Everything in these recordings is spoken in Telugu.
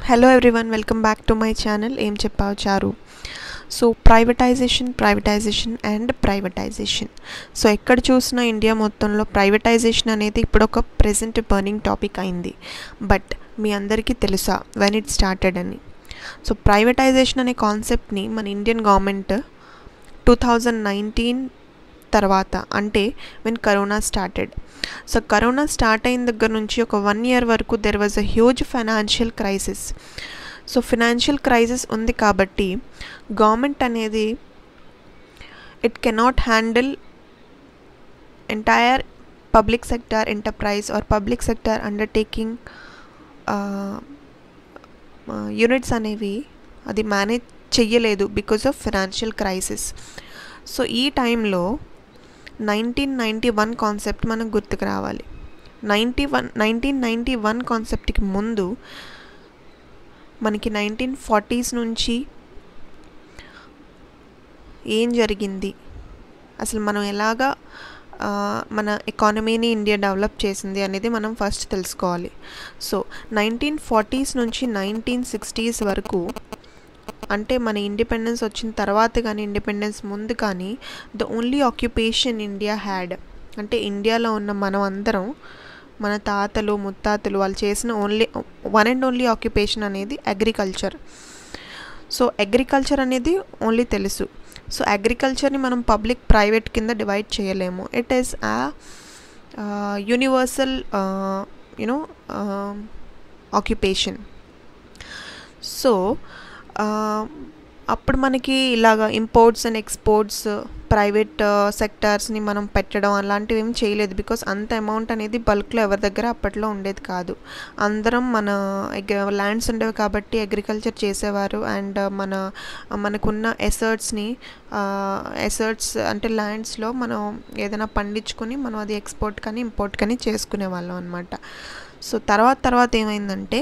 hello everyone welcome back to my channel ఏం చెప్పావు చారు so privatisation privatisation and privatisation so ఎక్కడ చూసినా ఇండియా మొత్తంలో ప్రైవేటైజేషన్ అనేది ఇప్పుడు ఒక ప్రెసెంట్ బర్నింగ్ టాపిక్ అయింది బట్ మీ అందరికీ తెలుసా వెన్ ఇట్ స్టార్టెడ్ అని సో ప్రైవేటైజేషన్ అనే కాన్సెప్ట్ని మన Indian government two thousand nineteen తర్వాత అంటే when corona started so corona start అయిన దగ్గర నుంచి ఒక వన్ ఇయర్ వరకు there was a huge financial crisis so financial crisis ఉంది కాబట్టి గవర్నమెంట్ అనేది it cannot handle entire public sector enterprise or public sector undertaking units అనేవి అది మేనేజ్ చెయ్యలేదు because of financial crisis so ఈ టైంలో నైన్టీన్ నైంటీ వన్ కాన్సెప్ట్ మనకు గుర్తుకు రావాలి ninety one nineteen ninety one కాన్సెప్ట్కి ముందు మనకి నైన్టీన్ ఫార్టీస్ నుంచి ఏం జరిగింది అసలు మనం ఎలాగా మన ఎకానమీని ఇండియా డెవలప్ చేసింది అనేది మనం ఫస్ట్ తెలుసుకోవాలి సో నైన్టీన్ ఫార్టీస్ నుంచి నైన్టీన్ సిక్స్టీస్ వరకు అంటే మన ఇండిపెండెన్స్ వచ్చిన తర్వాత కానీ ఇండిపెండెన్స్ ముందు కానీ the only occupation India had అంటే ఇండియాలో ఉన్న మనం అందరం మన తాతలు ముత్తాతలు వాళ్ళు చేసిన only one and only occupation అనేది అగ్రికల్చర్ సో అగ్రికల్చర్ అనేది ఓన్లీ తెలుసు సో అగ్రికల్చర్ని మనం పబ్లిక్ ప్రైవేట్ కింద డివైడ్ చేయలేము it is a universal you know occupation so అప్పుడు మనకి ఇలాగ ఇంపోర్ట్స్ అండ్ ఎక్స్పోర్ట్స్ ప్రైవేట్ సెక్టార్స్ని మనం పెట్టడం అలాంటివి ఏం చేయలేదు బికాస్ అంత అమౌంట్ అనేది బల్క్లో ఎవరి దగ్గర అప్పట్లో ఉండేది కాదు అందరం మన ల్యాండ్స్ ఉండేవి కాబట్టి అగ్రికల్చర్ చేసేవారు అండ్ మన మనకున్న ఎసర్ట్స్ని ఎసర్ట్స్ అంటే ల్యాండ్స్లో మనం ఏదైనా పండించుకొని మనం అది ఎక్స్పోర్ట్ కానీ ఇంపోర్ట్ కానీ చేసుకునే వాళ్ళం అనమాట సో తర్వాత తర్వాత ఏమైందంటే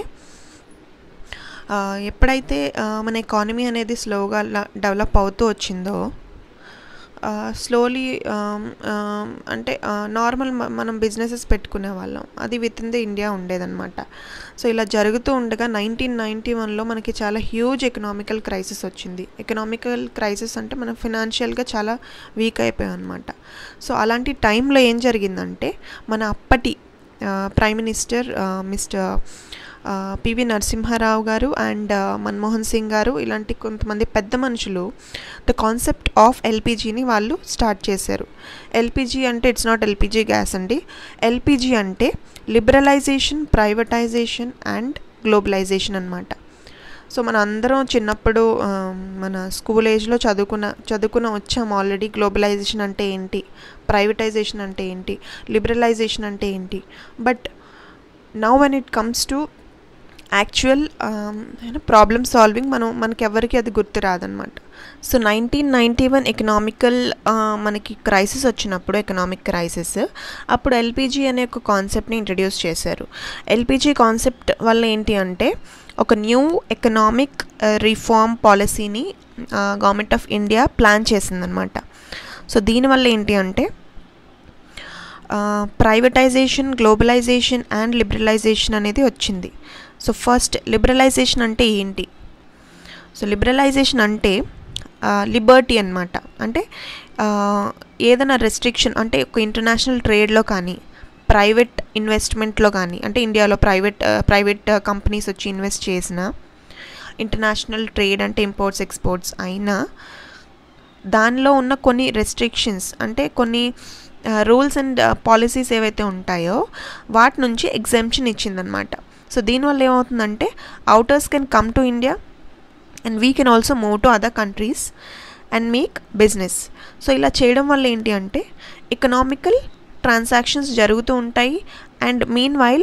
ఎప్పుడైతే మన ఎకానమీ అనేది స్లోగా డెవలప్ అవుతూ వచ్చిందో స్లోలీ అంటే నార్మల్ మనం బిజినెసెస్ పెట్టుకునే వాళ్ళం అది విత్ ఇన్ ద ఇండియా ఉండేదన్నమాట సో ఇలా జరుగుతూ ఉండగా నైన్టీన్ నైంటీ వన్లో మనకి చాలా హ్యూజ్ ఎకనామికల్ క్రైసిస్ వచ్చింది ఎకనామికల్ క్రైసిస్ అంటే మనం ఫినాన్షియల్గా చాలా వీక్ అయిపోయాం అనమాట సో అలాంటి టైంలో ఏం జరిగిందంటే మన అప్పటి prime minister mister PV Narasimha Rao garu and Manmohan Singh గారు ఇలాంటి కొంతమంది పెద్ద మనుషులు ద కాన్సెప్ట్ ఆఫ్ ఎల్పిజిని వాళ్ళు స్టార్ట్ చేశారు ఎల్పిజి అంటే ఇట్స్ నాట్ ఎల్పిజి గ్యాస్ అండి ఎల్పిజి అంటే లిబరలైజేషన్ ప్రైవేటైజేషన్ అండ్ గ్లోబలైజేషన్ అనమాట సో మన అందరం చిన్నప్పుడు మన స్కూల్ ఏజ్లో చదువుకున్న చదువుకున్న వచ్చాము ఆల్రెడీ గ్లోబలైజేషన్ అంటే ఏంటి ప్రైవేటైజేషన్ అంటే ఏంటి లిబరలైజేషన్ అంటే ఏంటి but now when it comes to actual problem solving మనం మనకి ఎవరికి అది గుర్తు రాదనమాట so nineteen ninety one economical మనకి క్రైసిస్ వచ్చినప్పుడు ఎకనామిక్ క్రైసిస్ అప్పుడు ఎల్పిజి అనే ఒక కాన్సెప్ట్ని ఇంట్రడ్యూస్ చేశారు ఎల్పిజి కాన్సెప్ట్ వల్ల ఏంటి అంటే ఒక న్యూ ఎకనామిక్ రిఫార్మ్ పాలసీని గవర్నమెంట్ ఆఫ్ ఇండియా ప్లాన్ చేసిందనమాట సో దీనివల్ల ఏంటి అంటే ప్రైవేటైజేషన్ గ్లోబలైజేషన్ అండ్ లిబరలైజేషన్ అనేది వచ్చింది సో ఫస్ట్ లిబరలైజేషన్ అంటే ఏంటి సో లిబరలైజేషన్ అంటే లిబర్టీ అనమాట అంటే ఏదైనా రెస్ట్రిక్షన్ అంటే ఒక ఇంటర్నేషనల్ ట్రేడ్లో కానీ ప్రైవేట్ ఇన్వెస్ట్మెంట్లో కానీ అంటే ఇండియాలో ప్రైవేట్ ప్రైవేట్ కంపెనీస్ వచ్చి ఇన్వెస్ట్ చేసిన ఇంటర్నేషనల్ ట్రేడ్ అంటే ఇంపోర్ట్స్ ఎక్స్పోర్ట్స్ అయినా దానిలో ఉన్న కొన్ని రెస్ట్రిక్షన్స్ అంటే కొన్ని రూల్స్ అండ్ పాలసీస్ ఏవైతే ఉంటాయో వాటి నుంచి ఎగ్జామ్షన్ ఇచ్చిందనమాట సో దీనివల్ల ఏమవుతుందంటే outers can come to India and we can also move to other countries and make business so ఇలా చేయడం వల్ల ఏంటి అంటే ఎకనామికల్ ట్రాన్సాక్షన్స్ జరుగుతూ ఉంటాయి అండ్ మీన్ వైల్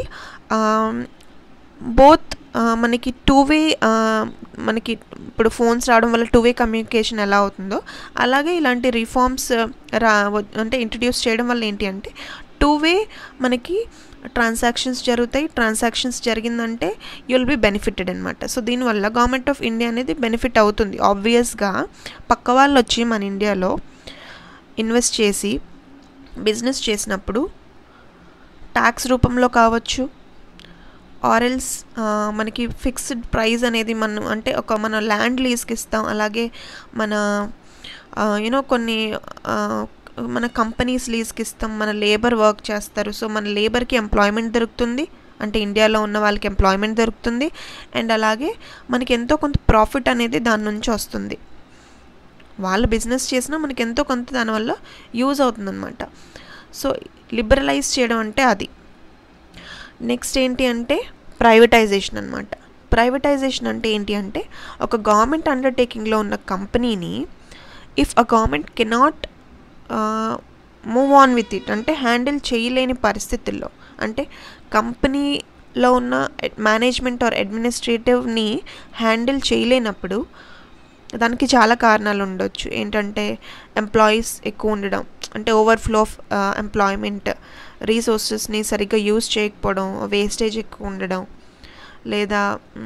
బోత్ మనకి టూ వే మనకి ఇప్పుడు ఫోన్స్ రావడం వల్ల టూ వే కమ్యూనికేషన్ ఎలా అవుతుందో అలాగే ఇలాంటి రిఫార్మ్స్ రా అంటే ఇంట్రడ్యూస్ చేయడం వల్ల ఏంటి అంటే టూ వే మనకి ట్రాన్సాక్షన్స్ జరుగుతాయి ట్రాన్సాక్షన్స్ జరిగిందంటే యుల్ బి బెనిఫిటెడ్ అనమాట సో దీనివల్ల గవర్నమెంట్ ఆఫ్ ఇండియా అనేది బెనిఫిట్ అవుతుంది ఆబ్వియస్గా పక్క వాళ్ళు వచ్చి మన ఇండియాలో ఇన్వెస్ట్ చేసి బిజినెస్ చేసినప్పుడు ట్యాక్స్ రూపంలో కావచ్చు ఆరెల్స్ మనకి ఫిక్స్డ్ ప్రైస్ అనేది మనం అంటే ఒక మన ల్యాండ్ లీజ్కి ఇస్తాం అలాగే మన యూనో కొన్ని ఆ, మన కంపెనీస్ లీజ్కి ఇస్తాం మన లేబర్ వర్క్ చేస్తారు సో మన లేబర్కి ఎంప్లాయ్మెంట్ దొరుకుతుంది అంటే ఇండియాలో ఉన్న వాళ్ళకి ఎంప్లాయ్మెంట్ దొరుకుతుంది అండ్ అలాగే మనకి ఎంతో కొంత ప్రాఫిట్ అనేది దాని నుంచి వస్తుంది వాళ్ళు బిజినెస్ చేసినా మనకి ఎంతో కొంత దానివల్ల యూజ్ అవుతుందన్నమాట సో లిబరలైజ్ చేయడం అంటే అది నెక్స్ట్ ఏంటి అంటే ప్రైవేటైజేషన్ అనమాట ప్రైవేటైజేషన్ అంటే ఏంటి అంటే ఒక గవర్నమెంట్ అండర్టేకింగ్లో ఉన్న కంపెనీని if uh government cannot move on with it అంటే హ్యాండిల్ చేయలేని పరిస్థితుల్లో అంటే కంపెనీలో ఉన్న మేనేజ్మెంట్ ఆర్ అడ్మినిస్ట్రేటివ్ని హ్యాండిల్ చేయలేనప్పుడు దానికి చాలా కారణాలు ఉండొచ్చు ఏంటంటే ఎంప్లాయీస్ ఎక్కువ ఉండడం అంటే ఓవర్ఫ్లో ఆఫ్ ఎంప్లాయ్మెంట్ రీసోర్సెస్ని సరిగ్గా యూజ్ చేయకపోవడం వేస్టేజ్ ఎక్కువ ఉండడం లేదా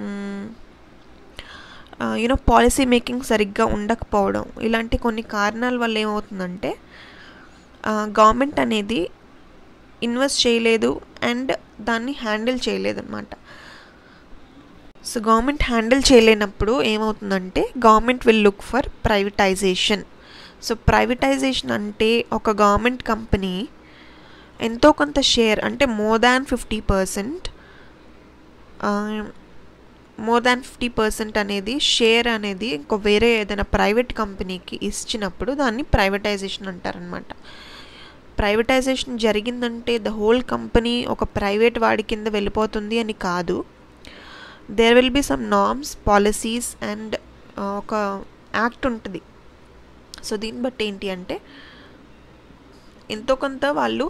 యూనో పాలసీ మేకింగ్ సరిగ్గా ఉండకపోవడం ఇలాంటి కొన్ని కారణాల వల్ల ఏమవుతుందంటే గవర్నమెంట్ అనేది ఇన్వెస్ట్ చేయలేదు అండ్ దాన్ని హ్యాండిల్ చేయలేదన్నమాట సో గవర్నమెంట్ హ్యాండిల్ చేయలేనప్పుడు ఏమవుతుందంటే government will look for privatisation so privatisation అంటే ఒక గవర్నమెంట్ కంపెనీ ఎంతో కొంత షేర్ అంటే more than fifty percent more than fifty percent అనేది షేర్ అనేది ఇంకో వేరే ఏదైనా ప్రైవేట్ కంపెనీకి ఇచ్చినప్పుడు దాన్ని ప్రైవేటైజేషన్ అంటారనమాట ప్రైవేటైజేషన్ జరిగిందంటే ద హోల్ కంపెనీ ఒక ప్రైవేట్ వాడి కింద వెళ్ళిపోతుంది అని కాదు there will be some norms policies and ఒక యాక్ట్ ఉంటుంది సో దీన్ని బట్టి ఏంటి అంటే ఎంతో కొంత వాళ్ళు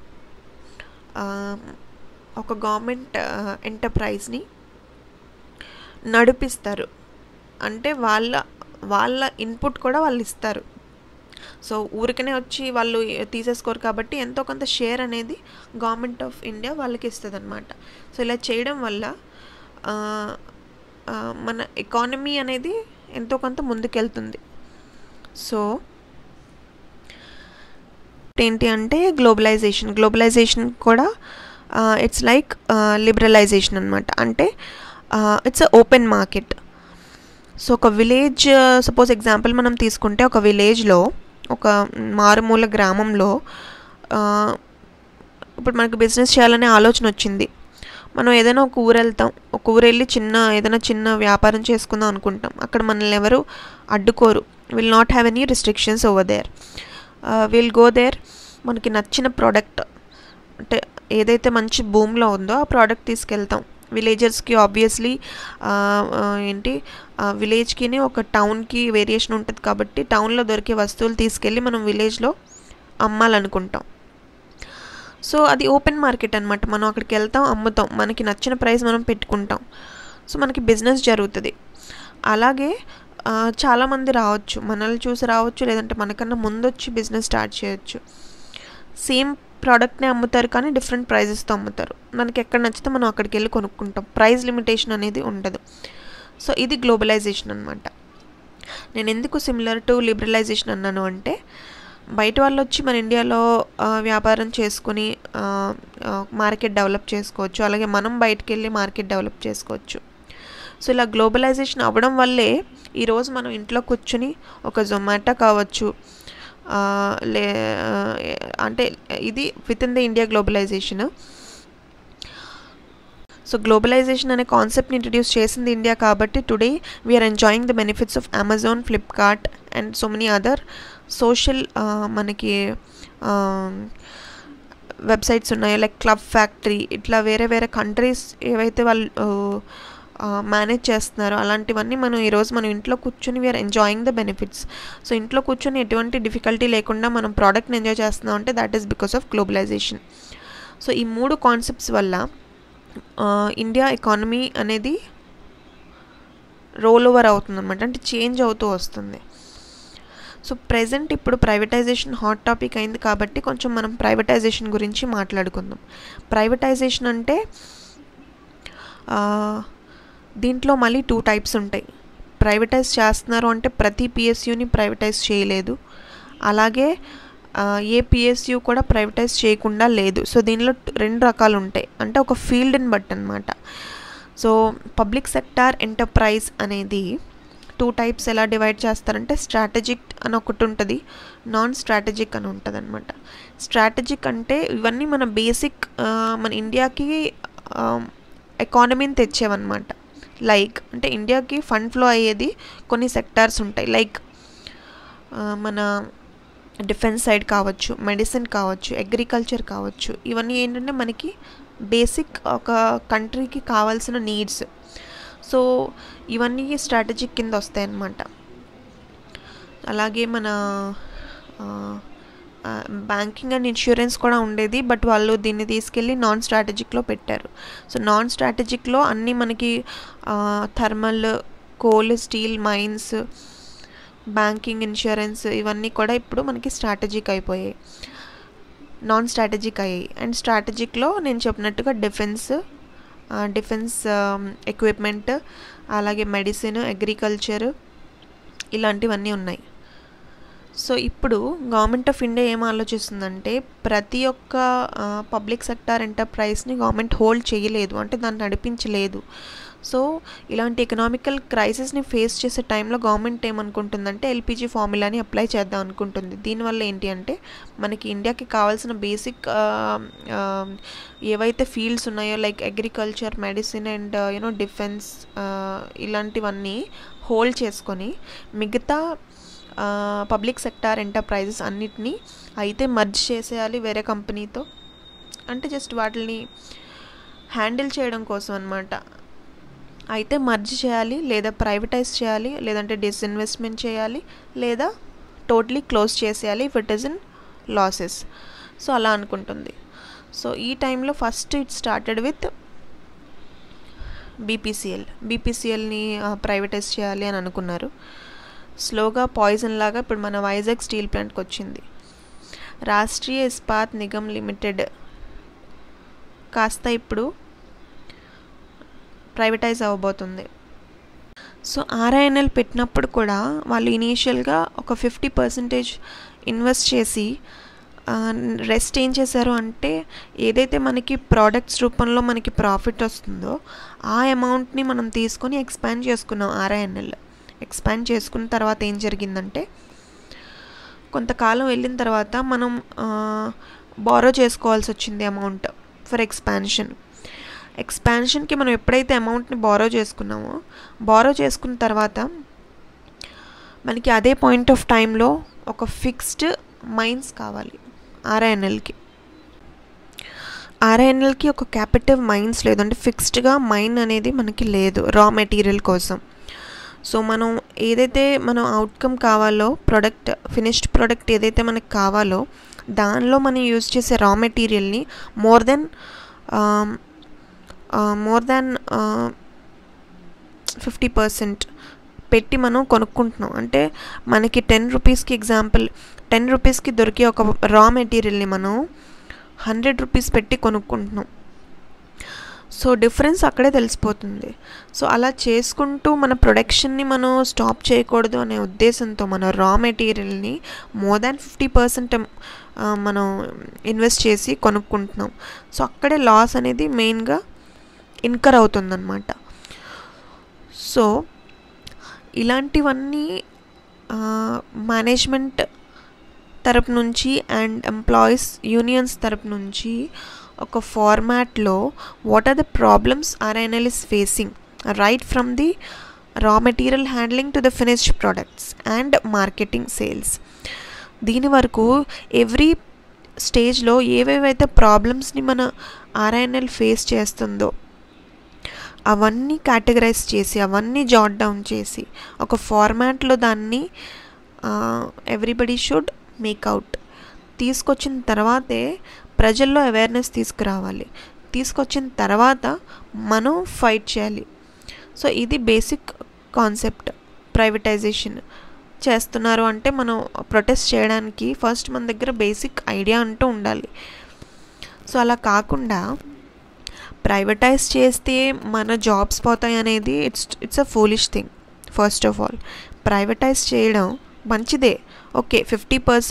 ఒక గవర్నమెంట్ ఎంటర్ప్రైజ్ని నడిపిస్తారు అంటే వాళ్ళ వాళ్ళ ఇన్పుట్ కూడా వాళ్ళు ఇస్తారు సో ఊరికనే వచ్చి వాళ్ళు తీసేసుకోరు కాబట్టి ఎంతో కొంత షేర్ అనేది గవర్నమెంట్ ఆఫ్ ఇండియా వాళ్ళకి ఇస్తుంది అనమాట సో ఇలా చేయడం వల్ల మన ఎకానమీ అనేది ఎంతో కొంత ముందుకెళ్తుంది సో ఏంటి అంటే గ్లోబలైజేషన్ గ్లోబలైజేషన్ కూడా ఇట్స్ లైక్ లిబరలైజేషన్ అనమాట అంటే it's uh open market so ఒక విలేజ్ సపోజ్ ఎగ్జాంపుల్ మనం తీసుకుంటే ఒక విలేజ్లో ఒక మారుమూల గ్రామంలో ఇప్పుడు మనకు బిజినెస్ చేయాలనే ఆలోచన వచ్చింది మనం ఏదైనా ఒక ఊరు వెళ్తాం ఒక ఊరు వెళ్ళి చిన్న ఏదైనా చిన్న వ్యాపారం చేసుకుందాం అనుకుంటాం అక్కడ మనల్ని ఎవరు అడ్డుకోరు will not have any restrictions over there will go there మనకి నచ్చిన ప్రోడక్ట్ అంటే ఏదైతే మంచి భూమిలో ఉందో ఆ ప్రోడక్ట్ తీసుకెళ్తాం విలేజర్స్కి ఆబ్వియస్లీ ఏంటి విలేజ్కి ఒక టౌన్కి వేరియేషన్ ఉంటుంది కాబట్టి టౌన్లో దొరికే వస్తువులు తీసుకెళ్ళి మనం విలేజ్లో అమ్మాలనుకుంటాం సో అది ఓపెన్ మార్కెట్ అనమాట మనం అక్కడికి వెళ్తాం అమ్ముతాం మనకి నచ్చిన ప్రైస్ మనం పెట్టుకుంటాం సో మనకి బిజినెస్ జరుగుతుంది అలాగే చాలామంది రావచ్చు మనల్ని చూసి రావచ్చు లేదంటే మనకన్నా ముందు వచ్చి బిజినెస్ స్టార్ట్ చేయొచ్చు సేమ్ ప్రోడక్ట్ని అమ్ముతారు కానీ డిఫరెంట్ ప్రైజెస్తో అమ్ముతారు మనకి ఎక్కడ నచ్చితే మనం అక్కడికి వెళ్ళి కొనుక్కుంటాం ప్రైస్ లిమిటేషన్ అనేది ఉండదు సో ఇది గ్లోబలైజేషన్ అనమాట నేను ఎందుకు సిమిలర్ టు లిబరలైజేషన్ అన్నాను అంటే బయట వాళ్ళు వచ్చి మన ఇండియాలో వ్యాపారం చేసుకుని మార్కెట్ డెవలప్ చేసుకోవచ్చు అలాగే మనం బయటకు వెళ్ళి మార్కెట్ డెవలప్ చేసుకోవచ్చు సో ఇలా గ్లోబలైజేషన్ అవ్వడం వల్లే ఈరోజు మనం ఇంట్లో కూర్చుని ఒక జొమాటో కావచ్చు లే అంటే ఇది within the India globalisation so globalisation అనే కాన్సెప్ట్ని ఇంట్రడ్యూస్ చేసింది ఇండియా కాబట్టి today we are enjoying the benefits of Amazon Flipkart and so many other social మనకి వెబ్సైట్స్ ఉన్నాయో లైక్ క్లబ్ ఫ్యాక్టరీ ఇట్లా వేరే వేరే కంట్రీస్ ఏవైతే వాళ్ళు మేనేజ్ చేస్తున్నారో అలాంటివన్నీ మనం ఈరోజు మనం ఇంట్లో కూర్చొని we are enjoying the benefits so ఇంట్లో కూర్చొని ఎటువంటి డిఫికల్టీ లేకుండా మనం ప్రోడక్ట్ని ఎంజాయ్ చేస్తున్నాం అంటే that is because of globalisation so ఈ మూడు కాన్సెప్ట్స్ వల్ల ఇండియా ఎకానమీ అనేది రోల్ ఓవర్ అవుతుంది అనమాట అంటే చేంజ్ అవుతూ వస్తుంది సో ప్రజెంట్ ఇప్పుడు ప్రైవేటైజేషన్ హాట్ టాపిక్ అయింది కాబట్టి కొంచెం మనం ప్రైవేటైజేషన్ గురించి మాట్లాడుకుందాం ప్రైవేటైజేషన్ అంటే దీంట్లో మళ్ళీ టూ టైప్స్ ఉంటాయి ప్రైవేటైజ్ చేస్తున్నారు అంటే ప్రతి పిఎస్యూని ప్రైవేటైజ్ చేయలేదు అలాగే ఏ పిఎస్యు కూడా ప్రైవేటైజ్ చేయకుండా లేదు సో దీనిలో రెండు రకాలు ఉంటాయి అంటే ఒక ఫీల్డ్ని బట్టి అనమాట సో పబ్లిక్ సెక్టార్ ఎంటర్ప్రైజ్ అనేది టూ టైప్స్ ఎలా డివైడ్ చేస్తారంటే స్ట్రాటజిక్ అని ఒకటి ఉంటుంది నాన్ స్ట్రాటజిక్ అని ఉంటుంది అనమాట స్ట్రాటజిక్ అంటే ఇవన్నీ మన బేసిక్ మన ఇండియాకి ఎకానమీని తెచ్చేవన్నమాట లైక్ అంటే ఇండియాకి ఫండ్ ఫ్లో అయ్యేది కొన్ని సెక్టార్స్ ఉంటాయి లైక్ మన డిఫెన్స్ సైడ్ కావచ్చు మెడిసిన్ కావచ్చు అగ్రికల్చర్ కావచ్చు ఇవన్నీ ఏంటంటే మనకి బేసిక్ ఒక కంట్రీకి కావాల్సిన నీడ్స్ సో ఇవన్నీ స్ట్రాటజిక్ కింద వస్తాయి అన్నమాట అలాగే మన బ్యాంకింగ్ అండ్ ఇన్సూరెన్స్ కూడా ఉండేది బట్ వాళ్ళు దీన్ని తీసుకెళ్ళి నాన్ స్ట్రాటజిక్లో పెట్టారు సో నాన్ స్ట్రాటజిక్లో అన్నీ మనకి thermal coal steel mines banking insurance ఇవన్నీ కూడా ఇప్పుడు మనకి స్ట్రాటజిక్ అయిపోయాయి నాన్ స్ట్రాటజిక్ అయ్యాయి అండ్ స్ట్రాటజిక్లో నేను చెప్పినట్టుగా డిఫెన్స్ డిఫెన్స్ ఎక్విప్మెంట్ అలాగే మెడిసిన్ అగ్రికల్చర్ ఇలాంటివన్నీ ఉన్నాయి సో ఇప్పుడు గవర్నమెంట్ ఆఫ్ ఇండియా ఏం ఆలోచిస్తుందంటే ప్రతి ఒక్క పబ్లిక్ సెక్టార్ ఎంటర్ప్రైజ్ని గవర్నమెంట్ హోల్డ్ చేయలేదు అంటే దాన్ని నడిపించలేదు సో ఇలాంటి ఎకనామికల్ క్రైసిస్ని ఫేస్ చేసే టైంలో గవర్నమెంట్ ఏమనుకుంటుందంటే ఎల్పిజి ఫార్ములాని అప్లై చేద్దాం అనుకుంటుంది దీనివల్ల ఏంటి అంటే మనకి ఇండియాకి కావాల్సిన బేసిక్ ఏవైతే ఫీల్డ్స్ ఉన్నాయో like agriculture medicine and you know defence ఇలాంటివన్నీ హోల్డ్ చేసుకొని మిగతా పబ్లిక్ సెక్టార్ ఎంటర్ప్రైజెస్ అన్నిటినీ అయితే మర్జ్ చేసేయాలి వేరే కంపెనీతో అంటే జస్ట్ వాటిని హ్యాండిల్ చేయడం కోసం అనమాట అయితే మర్జ్ చేయాలి లేదా ప్రైవేటైజ్ చేయాలి లేదంటే డిస్ఇన్వెస్ట్మెంట్ చేయాలి లేదా టోటలీ క్లోజ్ చేసేయాలి if it is in losses so అలా అనుకుంటుంది సో ఈ టైంలో first it started with BPCL బీపీసీఎల్ని ప్రైవేటైజ్ చేయాలి అని అనుకున్నారు స్లోగా పాయిజన్ లాగా ఇప్పుడు మన వైజాగ్ స్టీల్ ప్లాంట్కి వచ్చింది రాష్ట్రీయ ఇస్పాత్ నిగమ్ లిమిటెడ్ కాస్త ఇప్పుడు ప్రైవేటైజ్ అవ్వబోతుంది సో ఆర్ఐఎన్ఎల్ పెట్టినప్పుడు కూడా వాళ్ళు ఇనీషియల్గా ఒక ఫిఫ్టీ పర్సెంటేజ్ ఇన్వెస్ట్ చేసి రెస్ట్ ఏం చేశారు అంటే ఏదైతే మనకి ప్రోడక్ట్స్ రూపంలో మనకి ప్రాఫిట్ వస్తుందో ఆ అమౌంట్ని మనం తీసుకొని ఎక్స్పాండ్ చేసుకున్నాం ఆర్ఐఎన్ఎల్ ఎక్స్పాండ్ చేసుకున్న తర్వాత ఏం జరిగిందంటే కొంతకాలం వెళ్ళిన తర్వాత మనం బారో చేసుకోవాల్సి వచ్చింది అమౌంట్ ఫర్ ఎక్స్పాన్షన్ ఎక్స్పాన్షన్కి మనం ఎప్పుడైతే అమౌంట్ని బారో చేసుకున్నామో బారో చేసుకున్న తర్వాత మనకి అదే పాయింట్ ఆఫ్ టైంలో ఒక ఫిక్స్డ్ మైన్స్ కావాలి ఆర్ఐఎన్ఎల్కి ఆర్ఐఎన్ఎల్కి ఒక క్యాపిటివ్ మైన్స్ లేదు అంటే ఫిక్స్డ్గా మైన్ అనేది మనకి లేదు రా మెటీరియల్ కోసం సో మనం ఏదైతే మనం అవుట్కమ్ కావాలో ప్రొడక్ట్ ఫినిష్డ్ ప్రోడక్ట్ ఏదైతే మనకు కావాలో దానిలో మనం యూజ్ చేసే రా మెటీరియల్ని more then more than fifty percent పెట్టి మనం కొనుక్కుంటున్నాం అంటే మనకి టెన్ రూపీస్కి ఎగ్జాంపుల్ టెన్ రూపీస్కి దొరికే ఒక రా మెటీరియల్ని మనం హండ్రెడ్ రూపీస్ పెట్టి కొనుక్కుంటున్నాం సో డిఫరెన్స్ అక్కడే తెలిసిపోతుంది సో అలా చేసుకుంటూ మన ప్రొడక్షన్ని మనం స్టాప్ చేయకూడదు అనే ఉద్దేశంతో మన రా మెటీరియల్ని మోర్ దాన్ ఫిఫ్టీ పర్సెంట్ మనం ఇన్వెస్ట్ చేసి కొనుక్కుంటున్నాం సో అక్కడే లాస్ అనేది మెయిన్గా ఇన్కర్ అవుతుందన్నమాట సో ఇలాంటివన్నీ మేనేజ్మెంట్ తరపు నుంచి అండ్ ఎంప్లాయీస్ యూనియన్స్ తరపు నుంచి ఒక ఫార్మాట్లో what are the problems RINL is facing right from the raw material handling to the finished products and marketing sales దీని వరకు ఎవ్రీ స్టేజ్లో ఏవేవైతే ప్రాబ్లమ్స్ని మన ఆర్ఐఎన్ఎల్ ఫేస్ చేస్తుందో అవన్నీ కేటగరైజ్ చేసి అవన్నీ జాట్ డౌన్ చేసి ఒక ఫార్మాట్లో దాన్ని ఎవ్రీబడి షుడ్ మేక్అవుట్ తీసుకొచ్చిన తర్వాతే ప్రజల్లో అవేర్నెస్ తీసుకురావాలి తీసుకొచ్చిన తర్వాత మనం ఫైట్ చేయాలి సో ఇది బేసిక్ కాన్సెప్ట్ ప్రైవేటైజేషన్ చేస్తున్నారు అంటే మనం ప్రొటెస్ట్ చేయడానికి ఫస్ట్ మన దగ్గర బేసిక్ ఐడియా అంటూ ఉండాలి సో అలా కాకుండా ప్రైవేటైజ్ చేస్తే మన జాబ్స్ పోతాయి అనేది it's it's a foolish thing first of all privatise చేయడం మంచిదే okay fifty percent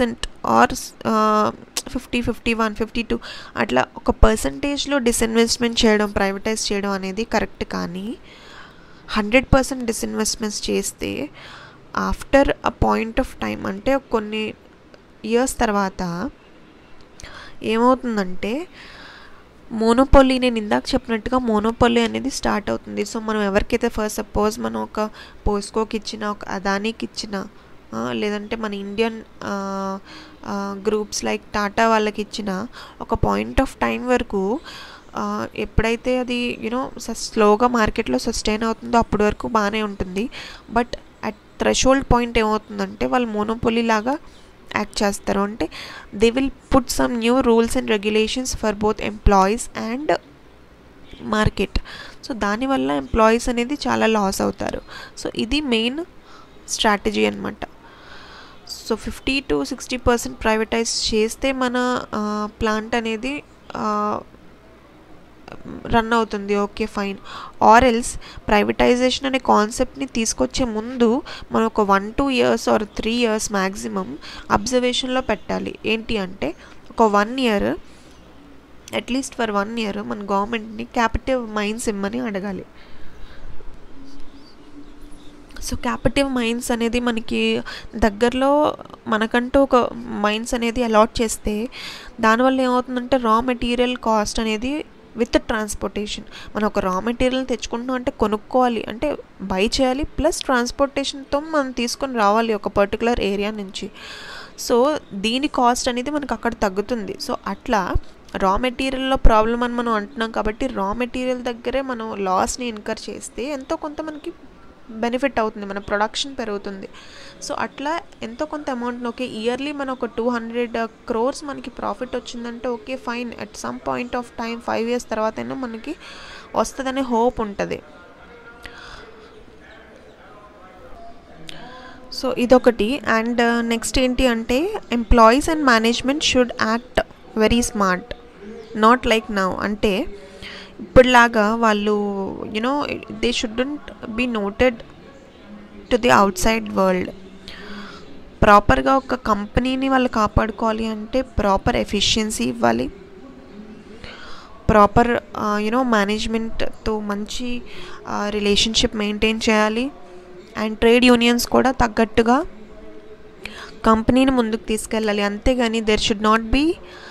or fifty fifty one fifty two అట్లా ఒక పర్సంటేజ్లో డిస్ఇన్వెస్ట్మెంట్ చేయడం ప్రైవేటైజ్ చేయడం అనేది కరెక్ట్ కానీ హండ్రెడ్ పర్సెంట్ డిస్ఇన్వెస్ట్మెంట్స్ చేస్తే after a point of time అంటే కొన్ని ఇయర్స్ తర్వాత ఏమవుతుందంటే మోనోపొలీ నేను ఇందాక చెప్పినట్టుగా మోనోపొలీ అనేది స్టార్ట్ అవుతుంది సో మనం ఎవరికైతే ఫస్ట్ సపోజ్ మనం ఒక పోస్కోకి ఇచ్చిన ఒక అదానీకి ఇచ్చిన ఆ, లేదంటే మన ఇండియన్ గ్రూప్స్ లైక్ టాటా వాళ్ళకి ఇచ్చిన ఒక పాయింట్ ఆఫ్ టైం వరకు ఆ, ఎప్పుడైతే అది యూనో స్లోగా మార్కెట్లో సస్టైన్ అవుతుందో అప్పటి వరకు బాగానే ఉంటుంది బట్ అట్ థ్రెషోల్డ్ పాయింట్ ఏమవుతుందంటే వాళ్ళు మోనోపొలీ లాగా యాక్ట్ చేస్తారు అంటే they will put some new rules and regulations for both employees and market so దానివల్ల ఎంప్లాయీస్ అనేది చాలా లాస్ అవుతారు సో ఇది మెయిన్ స్ట్రాటజీ అనమాట so fifty to sixty percent privatise చేస్తే మన ప్లాంట్ అనేది రన్ అవుతుంది okay fine or else privatisation అనే కాన్సెప్ట్ని తీసుకొచ్చే ముందు మనం ఒక one two years or three years maximum అబ్జర్వేషన్లో పెట్టాలి ఏంటి అంటే ఒక one year at least for one year మన గవర్నమెంట్ని క్యాపిటివ్ మైన్స్ ఇమ్మని అడగాలి సో క్యాపిటివ్ మైన్స్ అనేది మనకి దగ్గరలో మనకంటూ ఒక మైన్స్ అనేది అలాట్ చేస్తే దానివల్ల ఏమవుతుందంటే రా మెటీరియల్ కాస్ట్ అనేది విత్ ట్రాన్స్పోర్టేషన్ మనం ఒక రా మెటీరియల్ తెచ్చుకుంటున్నాం అంటే కొనుక్కోవాలి అంటే బై చేయాలి ప్లస్ ట్రాన్స్పోర్టేషన్తో మనం తీసుకొని రావాలి ఒక పర్టికులర్ ఏరియా నుంచి సో దీని కాస్ట్ అనేది మనకు అక్కడ తగ్గుతుంది సో అట్లా రా మెటీరియల్లో ప్రాబ్లం అని మనం అంటున్నాం కాబట్టి రా మెటీరియల్ దగ్గరే మనం లాస్ని ఇన్కర్ చేస్తే ఎంతో కొంత మనకి బెనిఫిట్ అవుతుంది మన ప్రొడక్షన్ పెరుగుతుంది సో అట్లా ఎంతో కొంత అమౌంట్ ఓకే ఇయర్లీ మన ఒక టూ హండ్రెడ్ క్రోర్స్ మనకి ప్రాఫిట్ వచ్చిందంటే okay fine at some point of time five years తర్వాత అయినా మనకి వస్తుందనే హోప్ ఉంటుంది సో ఇదొకటి అండ్ నెక్స్ట్ ఏంటి అంటే employees and management should act very smart not like now అంటే ఇప్పుడులాగా వాళ్ళు you know they shouldn't be noted to the outside world ప్రాపర్గా ఒక కంపెనీని వాళ్ళు కాపాడుకోవాలి అంటే ప్రాపర్ ఎఫిషియన్సీ ఇవ్వాలి ప్రాపర్ యునో మేనేజ్మెంట్తో మంచి రిలేషన్షిప్ మెయింటైన్ చేయాలి అండ్ ట్రేడ్ యూనియన్స్ కూడా తగ్గట్టుగా కంపెనీని ముందుకు తీసుకెళ్ళాలి అంతేగాని there should not be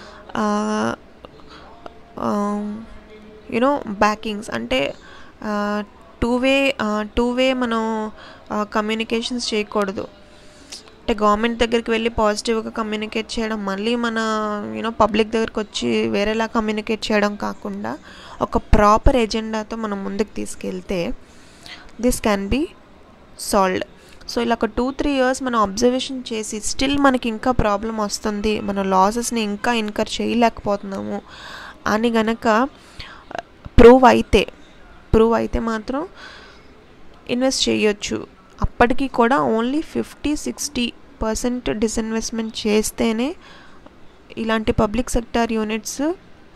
you know backings అంటే టూ వే టూ వే మనం కమ్యూనికేషన్స్ చేయకూడదు అంటే గవర్నమెంట్ దగ్గరికి వెళ్ళి పాజిటివ్గా కమ్యూనికేట్ చేయడం మళ్ళీ మన యూనో పబ్లిక్ దగ్గరికి వచ్చి వేరేలా కమ్యూనికేట్ చేయడం కాకుండా ఒక ప్రాపర్ ఎజెండాతో మనం ముందుకు తీసుకెళ్తే this can be solved so ఇలా ఒక టూ త్రీ ఇయర్స్ మనం అబ్జర్వేషన్ చేసి స్టిల్ మనకి ఇంకా ప్రాబ్లం వస్తుంది మన లాసెస్ని ఇంకా ఇన్కర్ చేయలేకపోతున్నాము అని గనక ప్రూవ్ అయితే ప్రూవ్ అయితే మాత్రం ఇన్వెస్ట్ చేయొచ్చు అప్పటికి కూడా only fifty sixty percent disinvestment చేస్తేనే ఇలాంటి పబ్లిక్ సెక్టార్ యూనిట్స్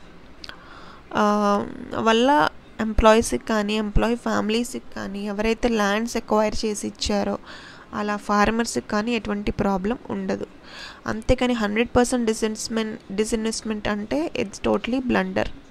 వల్ల ఎంప్లాయీస్కి కానీ ఎంప్లాయీ ఫ్యామిలీస్కి కానీ ఎవరైతే ల్యాండ్స్ ఎక్వైర్ చేసి ఇచ్చారో అలా ఫార్మర్స్కి కానీ ఎటువంటి ప్రాబ్లం ఉండదు అంతేకాని హండ్రెడ్ పర్సెంట్ డిస్ఇన్వెస్ట్మెంట్ డిస్ఇన్వెస్ట్మెంట్ అంటే ఇట్స్ టోటలీ బ్లండర్